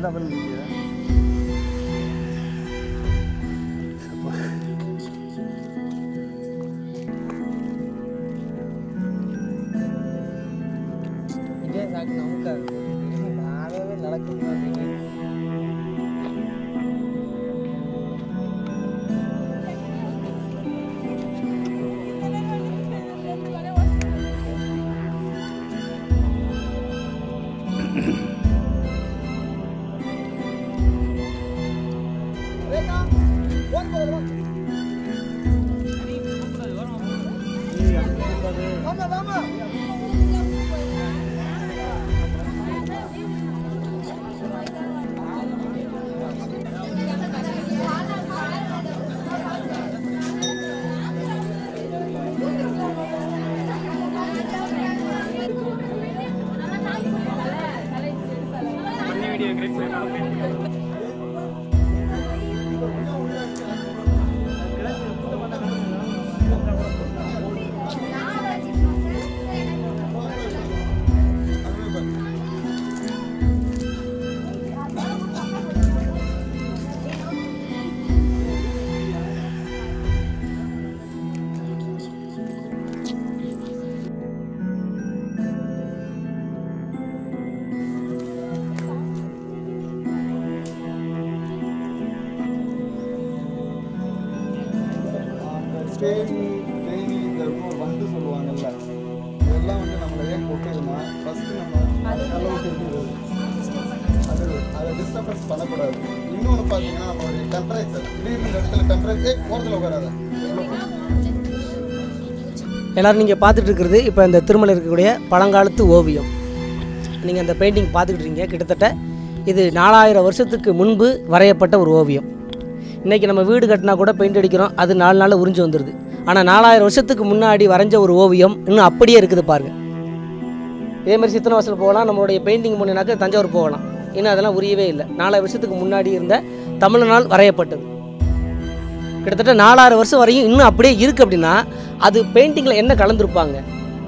என்ன பண்ணுவீங்க இதே சாக்கு நமக்கு அது நானே நடக்க மாட்டேங்குது தேனி தேனி இந்த இன்னொரு வண்டு சொல்லுவாங்கல்ல இதெல்லாம் வந்து நம்மளை ஏன் கொட்டுதுன்னா ஃபஸ்ட்டு நம்ம அளவு தெரிஞ்சுக்கிறது அது அதை டிஸ்டர்பன்ஸ் பண்ணக்கூடாது இன்னொன்று பார்த்தீங்கன்னா நம்மளுடைய டெம்பரேச்சர் திடீர்னு இந்த இடத்துல டெம்பரேச்சர் ஓரத்தில் உட்காராத எல்லாரும் நீங்கள் பார்த்துட்டு இருக்கிறது இப்போ இந்த திருமலை இருக்கக்கூடிய பழங்காலத்து ஓவியம் நீங்கள் அந்த பெயிண்டிங் பார்த்துக்கிட்டு இருக்கீங்க கிட்டத்தட்ட இது நாலாயிரம் வருஷத்துக்கு முன்பு வரையப்பட்ட ஒரு ஓவியம் இன்றைக்கி நம்ம வீடு கட்டினா கூட பெயிண்ட் அடிக்கிறோம் அது நாலு நாளில் உறிஞ்சு வந்துடுது ஆனால் நாலாயிரம் வருஷத்துக்கு முன்னாடி வரைஞ்ச ஒரு ஓவியம் இன்னும் அப்படியே இருக்குது பாருங்கள் இதே மாதிரி சித்தனவாசல் போகலாம் நம்மளுடைய பெயிண்டிங் பண்ணினாக்க தஞ்சாவூர் போகலாம் இன்னும் அதெல்லாம் உரியவே இல்லை நாலாயிரம் வருஷத்துக்கு முன்னாடி இருந்த தமிழ்நாள் வரையப்பட்டது கிட்டத்தட்ட நாலாயிரம் வருஷம் வரையும் இன்னும் அப்படியே இருக்குது அப்படின்னா அது பெயிண்டிங்கில் என்ன கலந்துருப்பாங்க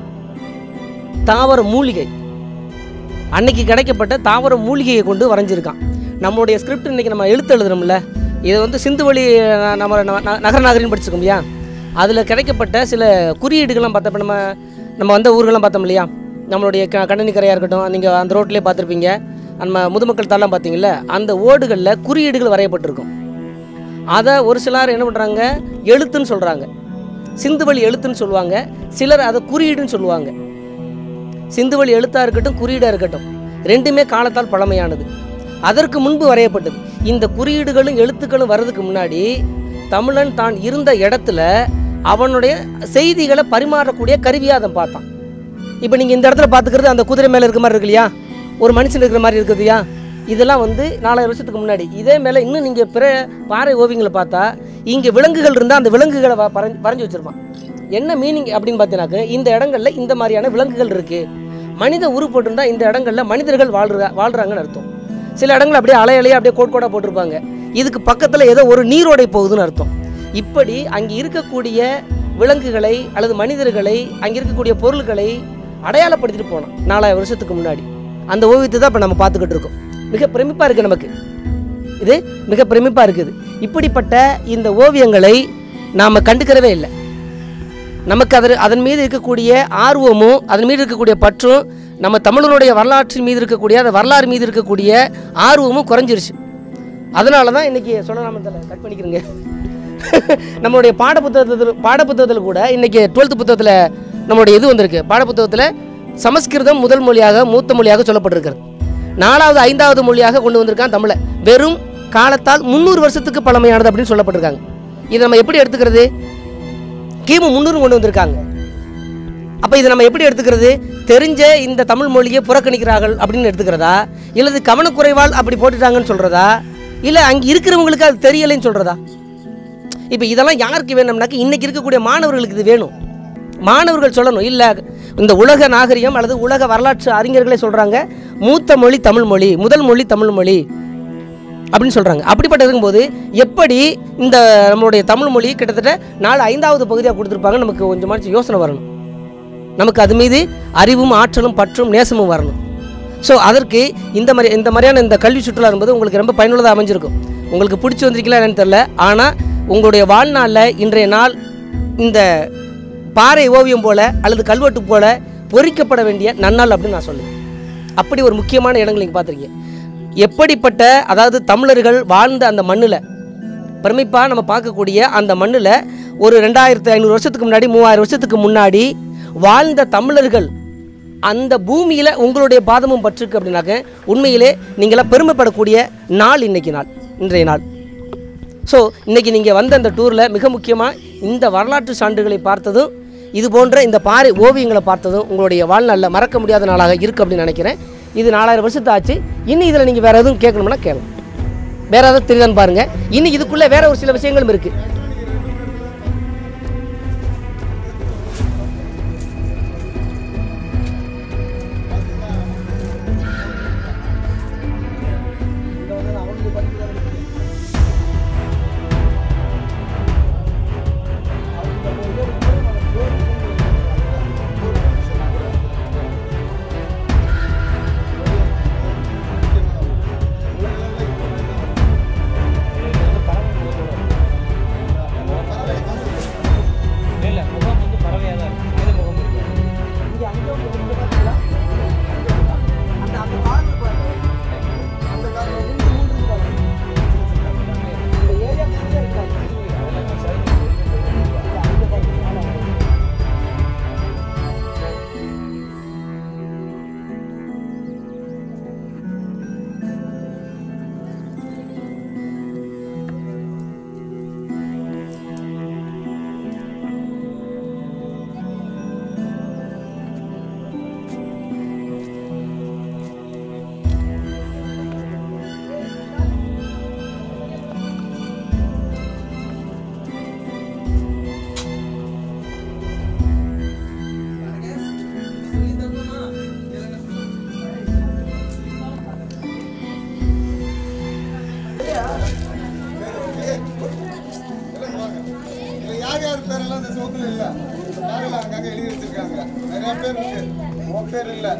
தாவர மூலிகை அன்னைக்கு கிடைக்கப்பட்ட தாவர மூலிகையை கொண்டு வரைஞ்சிருக்கான் நம்மளுடைய ஸ்கிரிப்ட் இன்னைக்கு நம்ம எழுத்து எழுதுறோம்ல இதை வந்து சிந்து வழி அஹ், நம்ம ந- ந- நகர நாகரின்னு படிச்சிருக்கோம் இல்லையா அதில் கிடைக்கப்பட்ட சில குறியீடுகள்லாம் பார்த்தப்ப நம்ம நம்ம வந்த ஊர்கள்லாம் பார்த்தோம் இல்லையா நம்மளுடைய க கண்ணனி கரையாக இருக்கட்டும் நீங்கள் அந்த ரோட்லேயே பார்த்துருப்பீங்க நம்ம முதுமக்கள் தாலாம் பார்த்தீங்கல்ல அந்த ஓடுகளில் குறியீடுகள் வரையப்பட்டிருக்கும் அதை ஒரு சிலர் என்ன பண்ணுறாங்க எழுத்துன்னு சொல்கிறாங்க சிந்துவழி எழுத்துன்னு சொல்லுவாங்க சிலர் அதை குறியீடுன்னு சொல்லுவாங்க சிந்துவழி எழுத்தாக இருக்கட்டும் குறியீடாக இருக்கட்டும் ரெண்டுமே காலத்தால் பழமையானது அதற்கு முன்பு வரையப்பட்டது இந்த குறியீடுகளும் எழுத்துக்களும் வர்றதுக்கு முன்னாடி தமிழன் தான் இருந்த இடத்துல அவனுடைய செய்திகளை பரிமாறக்கூடிய கருவியாக அதை பார்த்தான் இப்போ நீங்கள் இந்த இடத்துல பார்த்துக்கிறது அந்த குதிரை மேலே இருக்க மாதிரி இருக்கு இல்லையா ஒரு மனுஷன் இருக்கிற மாதிரி இருக்குதுயா இதெல்லாம் வந்து நாலாயிரம் வருஷத்துக்கு முன்னாடி இதே மேலே இன்னும் நீங்கள் பிற பாறை ஓவியங்களை பார்த்தா இங்கே விலங்குகள் இருந்தால் அந்த விலங்குகளை வ- வரைஞ்சு வரைஞ்சி வச்சுருப்பான் என்ன மீனிங் அப்படின்னு பார்த்தீங்கன்னாக்க இந்த இடங்கள்ல இந்த மாதிரியான விலங்குகள் இருக்குது மனித உரு போட்டிருந்தா இந்த இடங்கள்ல மனிதர்கள் வாழ்ற வாழ்கிறாங்கன்னு அர்த்தம் சில இடங்கள் அப்படியே அலை அலையாக அப்படியே கோட் கோடாக போட்டிருப்பாங்க இதுக்கு பக்கத்தில் ஏதோ ஒரு நீரோடை போகுதுன்னு அர்த்தம் இப்படி அங்கே இருக்கக்கூடிய விலங்குகளை அல்லது மனிதர்களை அங்கே இருக்கக்கூடிய பொருள்களை அடையாளப்படுத்திட்டு போனோம் நாலாயிரம் வருஷத்துக்கு முன்னாடி அந்த ஓவியத்தை தான் இப்போ நம்ம பார்த்துக்கிட்டு இருக்கோம் மிக பிரமிப்பாக இருக்குது நமக்கு இது மிக பிரமிப்பாக இருக்குது இப்படிப்பட்ட இந்த ஓவியங்களை நாம் கண்டுக்கிறவே இல்லை நமக்கு அதர் அதன் மீது இருக்கக்கூடிய ஆர்வமும் அதன் மீது இருக்கக்கூடிய பற்றும் நம்ம தமிழனுடைய வரலாற்றின் மீது இருக்கக்கூடிய அந்த வரலாறு மீது இருக்கக்கூடிய ஆர்வமும் குறைஞ்சிருச்சு அதனால தான் இன்றைக்கி சொல்லாமத்தில் கட் பண்ணிக்கிறேங்க நம்மளுடைய பாடப்புத்தகத்தில் பாடப்புத்தகத்தில் கூட இன்றைக்கி டுவெல்த்து புத்தகத்தில் நம்மளுடைய இது வந்திருக்கு பாடப்புத்தகத்தில் சமஸ்கிருதம் முதல் மொழியாக மூத்த மொழியாக சொல்லப்பட்டிருக்கிறது நாலாவது ஐந்தாவது மொழியாக கொண்டு வந்திருக்கான் தமிழை வெறும் காலத்தால் முந்நூறு வருஷத்துக்கு பழமையானது அப்படின்னு சொல்லப்பட்டிருக்காங்க இதை நம்ம எப்படி எடுத்துக்கிறது கிமு முந்நூறு கொண்டு வந்திருக்காங்க அப்போ இதை நம்ம எப்படி எடுத்துக்கிறது தெரிஞ்ச இந்த தமிழ் மொழியை புறக்கணிக்கிறார்கள் அப்படின்னு எடுத்துக்கிறதா இல்லது கவனக்குறைவால் அப்படி போட்டுட்டாங்கன்னு சொல்கிறதா இல்லை அங்கே இருக்கிறவங்களுக்கு அது தெரியலைன்னு சொல்கிறதா இப்போ இதெல்லாம் யாருக்கு வேணும்னாக்க இன்றைக்கி இருக்கக்கூடிய மாணவர்களுக்கு இது வேணும் மாணவர்கள் சொல்லணும் இல்லை இந்த உலக நாகரிகம் அல்லது உலக வரலாற்று அறிஞர்களே சொல்கிறாங்க மூத்த மொழி தமிழ் மொழி முதல் மொழி தமிழ் மொழி அப்படின்னு சொல்கிறாங்க அப்படிப்பட்ட இருக்கும்போது எப்படி இந்த நம்மளுடைய தமிழ் மொழி கிட்டத்தட்ட நாலு ஐந்தாவது பகுதியாக கொடுத்துருப்பாங்க நமக்கு கொஞ்சமாச்சும் யோசனை வரணும் நமக்கு அது மீது அறிவும் ஆற்றலும் பற்றும் நேசமும் வரணும் ஸோ அதற்கு இந்த மாதிரி இந்த மாதிரியான இந்த கல்வி சுற்றுலா என்பது உங்களுக்கு ரொம்ப பயனுள்ளதாக அமைஞ்சிருக்கும் உங்களுக்கு பிடிச்சி வந்திருக்கலாம் என்னன்னு தெரில ஆனால் உங்களுடைய வாழ்நாளில் இன்றைய நாள் இந்த பாறை ஓவியம் போல அல்லது கல்வெட்டு போல பொறிக்கப்பட வேண்டிய நன்னாள் அப்படின்னு நான் சொல்லுவேன் அப்படி ஒரு முக்கியமான இடங்கள் நீங்கள் பார்த்துருக்கீங்க எப்படிப்பட்ட அதாவது தமிழர்கள் வாழ்ந்த அந்த மண்ணில் பிரமிப்பாக நம்ம பார்க்கக்கூடிய அந்த மண்ணில் ஒரு ரெண்டாயிரத்து ஐநூறு வருஷத்துக்கு முன்னாடி மூவாயிரம் வருஷத்துக்கு முன்னாடி வாழ்ந்த தமிழர்கள் அந்த பூமியில் உங்களுடைய பாதமும் பற்றிருக்கு அப்படின்னாக்க உண்மையிலே நீங்களாம் பெருமைப்படக்கூடிய நாள் இன்னைக்கு நாள் இன்றைய நாள் ஸோ இன்றைக்கி நீங்கள் வந்த அந்த டூரில் மிக முக்கியமாக இந்த வரலாற்று சான்றுகளை பார்த்ததும் இது போன்ற இந்த பாறை ஓவியங்களை பார்த்ததும் உங்களுடைய வாழ்நாளில் மறக்க முடியாத நாளாக இருக்குது அப்படின்னு நினைக்கிறேன் இது நாலாயிரம் வருஷத்து ஆச்சு இன்னும் இதில் நீங்கள் வேறு எதுவும் கேட்கணும்னா கேளுங்க வேறு ஏதாவது தெரியுதான்னு பாருங்கள் இன்னும் இதுக்குள்ளே வேற ஒரு சில விஷயங்களும் இருக்குது இங்க வந்து நான் அவனுக்கு படிக்கிறத விட அவங்க ஒரு பேர் வந்து நம்ம பேர் இல்லை முகம் வந்து பறவையாக தான் இருக்கும் மனித முகம் இருக்கு இங்கே அங்கே இங்கே பார்த்தீங்களா அந்த அந்த கார்டு பாருங்க அந்த கார்டு ரெண்டு மூணு இருக்கு பாருங்க இந்த ஏரியா ஃபுல்லாக இருக்காது அதெல்லாம் சரிஞ்சு இல்ல, அங்க பாருங்க ஆமா. இதுல யார் யார் பேரெல்லாம் இந்த சோத்துல இல்ல யாரெல்லாம் அங்கங்க எழுதி வச்சிருக்காங்க நிறைய பேர் இருக்கு உன் பேர் இல்ல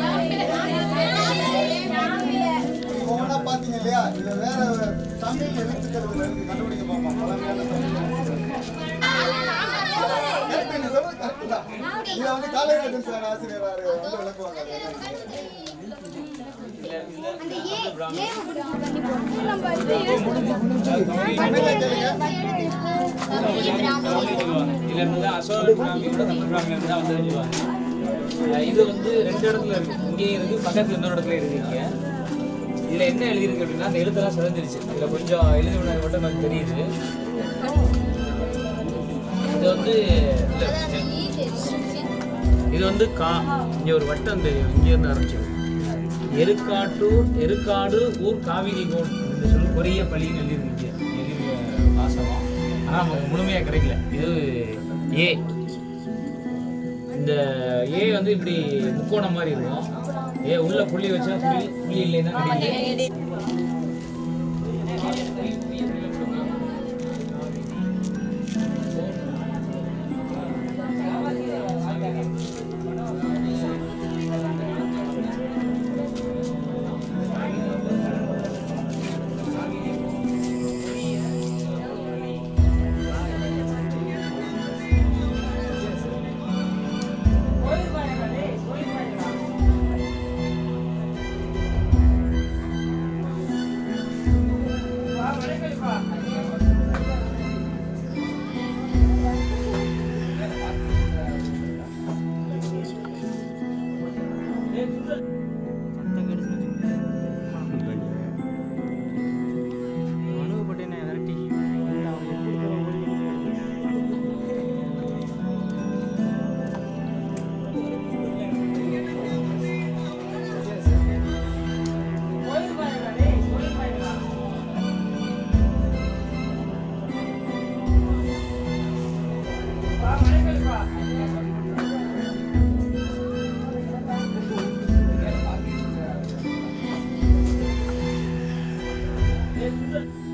நீங்க ஒவ்வொன்றா பாத்தீங்க இல்லையா இதுல வேற தமிழ் எழுத்துக்கிறது இருக்கு கண்டுபிடிக்க பார்ப்போம் பழமையான தமிழ் எழுத்துக்கள். Correct, நீங்க சொல்றது correct தான். இதை வந்து காலேஜ் சார் ஆசிரியர் வந்து விளக்குவாங்க அது என்னன்னு. தமிழ்ல கேளுங்க இதுல இருந்து தான் அசோக பிராமியோட தமிழ் பிராமியோட தான் வந்து எழுதுவாங்க அஹ் இது வந்து ரெண்டு இடத்துல இருக்கு இங்கேயும் இருக்கு பக்கத்துல இன்னொரு இடத்துல இருக்கீங்க இதுல என்ன எழுதியிருக்கு அப்படின்னா அந்த எழுத்தெல்லாம் சிறந்துருச்சு இதுல கொஞ்சம் எழுதி விடாது மட்டும் நமக்கு தெரியுது இது வந்து இல்ல, இது வந்து கா இங்க ஒரு வட்டம் தெரியும் இங்க இருந்து ஆரம்பிச்சு எருக்காட்டூர் எருக்காடு ஊர் காவிரி கோட் அப்படின்னு சொல்லி கொரிய பள்ளின்னு எழுதியிருக்கீங்க எழுதியிருக்க வாசகம் ஆனால் நமக்கு முழுமையாக கிடைக்கல இது ஏ இந்த ஏ வந்து இப்படி முக்கோணம் மாதிரி இருக்கும் ஏ உள்ள புள்ளி வச்சா புள்ளி புள்ளி இல்லைன்னா கிடைக்குது இது